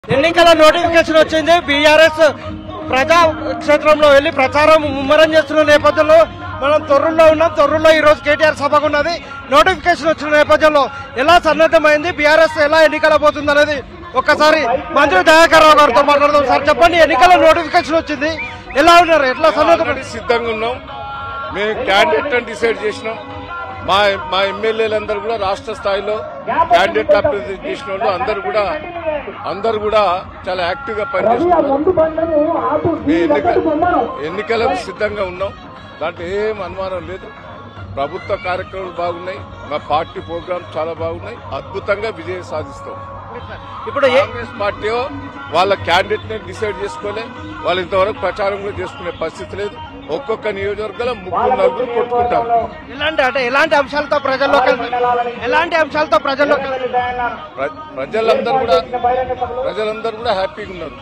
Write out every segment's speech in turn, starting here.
ఎన్నికల నోటిఫికేషన్ వచ్చింది బీఆర్ఎస్ ప్రజా క్షేత్రంలో వెళ్లి ప్రచారం ముమ్మరం చేస్తున్న నేపథ్యంలో మనం తొర్రుల్లో ఉన్నాం తొర్రుల్లో ఈ రోజు కేటీఆర్ సభకు ఉన్నది నోటిఫికేషన్ వచ్చిన నేపథ్యంలో ఎలా సన్నద్ధమైంది బీఆర్ఎస్ ఎలా ఎన్నికల పోతుంది అనేది ఒక్కసారి మంత్రి దయాకర్ రావు గారితో మాట్లాడదాం సార్ చెప్పండి ఎన్నికల నోటిఫికేషన్ వచ్చింది ఎలా ఉన్నారు ఎట్లా సన్నద్ధం ఆల్రెడీ సిద్ధంగా ఉన్నాం మేము క్యాండిడేట్ అని డిసైడ్ చేసినాం మా మా ఎమ్మెల్యేలందరూ కూడా రాష్ట్ర స్థాయిలో క్యాండిడేట్ అభ్యర్థి చేసిన వాళ్ళు అందరూ కూడా అందరూ కూడా చాలా యాక్టివ్ గా పనిచేస్తున్నారు మేము ఎన్నిక ఎన్నికలకు సిద్ధంగా ఉన్నాం దాంట్లో ఏం అనుమానం లేదు ప్రభుత్వ కార్యక్రమాలు బాగున్నాయి మా పార్టీ ప్రోగ్రామ్ చాలా బాగున్నాయి అద్భుతంగా విజయం సాధిస్తాం ఇప్పుడు ఏ- కాంగ్రెస్ పార్టీ వాళ్ళ క్యాండిడేట్ ని డిసైడ్ చేసుకోలే వాళ్ళు ఇంతవరకు ప్రచారం కూడా చేసుకునే పరిస్థితి లేదు ఒక్కొక్క నియోజకవర్గంలో ముగ్గురు నలుగురు కొట్టుకుంటారు ఎలాంటి అంటే ఎలాంటి అంశాలతో ప్రజల్లోకి వెళ్తారు? ఎలాంటి అంశాలతో ప్రజల్లోకి వెళ్తారు? ప్ర- ప్రజలందరూ కూడా ప్రజలందరూ కూడా హ్యాపీగా ఉన్నారు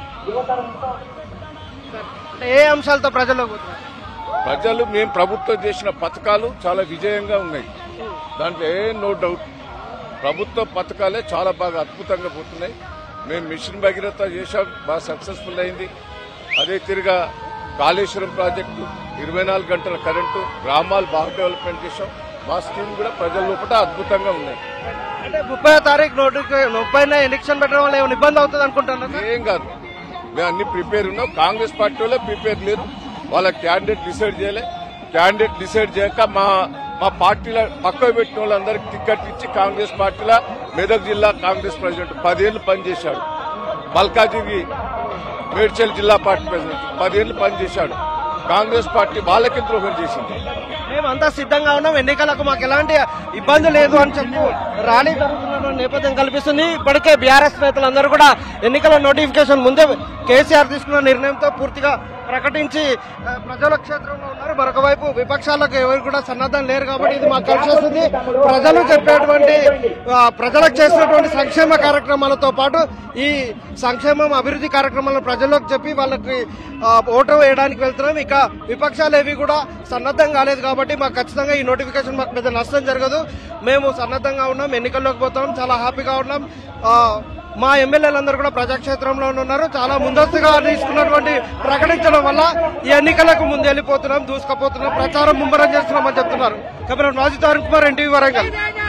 అంటే ఏ అంశాలతో ప్రజల్లోకి పోతున్నారు? ప్రజలు మేము ప్రభుత్వం చేసిన పథకాలు చాలా విజయంగా ఉన్నాయి దాంట్లో ఏ నో డౌట్ ప్రభుత్వ పథకాలే చాలా బాగా అద్భుతంగా పోతున్నాయి మేము మిషన్ భగీరథ చేశాం బాగా సక్సెస్ఫుల్ అయింది అదే తిరిగా కాళేశ్వరం ప్రాజెక్టు ఇరవై నాలుగు గంటల కరెంటు గ్రామాలు బాగా డెవలప్మెంట్ చేశాం మా స్కీమ్ కూడా ప్రజల లోపల అద్భుతంగా ఉన్నాయి అంటే ముప్పై తారీఖు నోటిఫికేషన్ ముప్పై ఎలక్షన్ పెట్టడం వల్ల ఏమైనా ఇబ్బంది అవుతుంది అనుకుంటున్నా ఏం కాదు మేము అన్ని ప్రిపేర్ ఉన్నాం కాంగ్రెస్ పార్టీ వాళ్ళే ప్రిపేర్ లేరు వాళ్ళ క్యాండిడేట్ డిసైడ్ చేయలే క్యాండిడేట్ డిసైడ్ చేయక మా మా పార్టీలో పక్కకు పెట్టిన వాళ్ళందరికి టికెట్ ఇచ్చి కాంగ్రెస్ పార్టీలో మెదక్ జిల్లా కాంగ్రెస్ ప్రెసిడెంట్ పదేళ్లు పనిచేశాడు మల్కాజిగి మేడ్చల్ జిల్లా పార్టీ ప్రెసిడెంట్ పదేళ్లు పనిచేశాడు కాంగ్రెస్ పార్టీ వాళ్ళకి ద్రోహం చేసింది మేమంతా సిద్ధంగా ఉన్నాం ఎన్నికలకు మాకు ఎలాంటి ఇబ్బంది లేదు అని చెప్పు ర్యాలీ జరుగుతున్న నేపథ్యం కల్పిస్తుంది ఇప్పటికే బీఆర్ఎస్ నేతలందరూ కూడా ఎన్నికల నోటిఫికేషన్ ముందే కేసీఆర్ తీసుకున్న నిర్ణయంతో పూర్తిగా ప్రకటించి ఆ, ప్రజల క్షేత్రంలో ఉన్నారు మరొక వైపు విపక్షాలకు ఎవరు కూడా సన్నద్ధం లేరు కాబట్టి ఇది మాకు కలిసి వస్తుంది ప్రజలు చెప్పేటువంటి ఆ, ప్రజలకు చేసినటువంటి సంక్షేమ కార్యక్రమాలతో పాటు ఈ సంక్షేమం అభివృద్ధి కార్యక్రమాలను ప్రజల్లోకి చెప్పి వాళ్ళకి ఆ, ఓటు వేయడానికి వెళ్తున్నాం ఇక విపక్షాలు ఏవి కూడా సన్నద్ధం కాలేదు కాబట్టి మాకు ఖచ్చితంగా ఈ నోటిఫికేషన్ మాకు పెద్ద నష్టం జరగదు మేము సన్నద్ధంగా ఉన్నాం ఎన్నికల్లోకి పోతాం చాలా హ్యాపీగా ఉన్నాం ఆ, మా ఎమ్మెల్యేలందరూ కూడా ప్రజాక్షేత్రంలో ఉన్నారు చాలా ముందస్తుగా తీసుకున్నటువంటి ప్రకటించడం వల్ల ఈ ఎన్నికలకు ముందు వెళ్ళిపోతున్నాం దూసుకుపోతున్నాం ప్రచారం ముమ్మరం చేస్తున్నామని చెప్తున్నారు కెమెరా రాజు తారుణ్ కుమార్ ఎన్టీవీ వరంగల్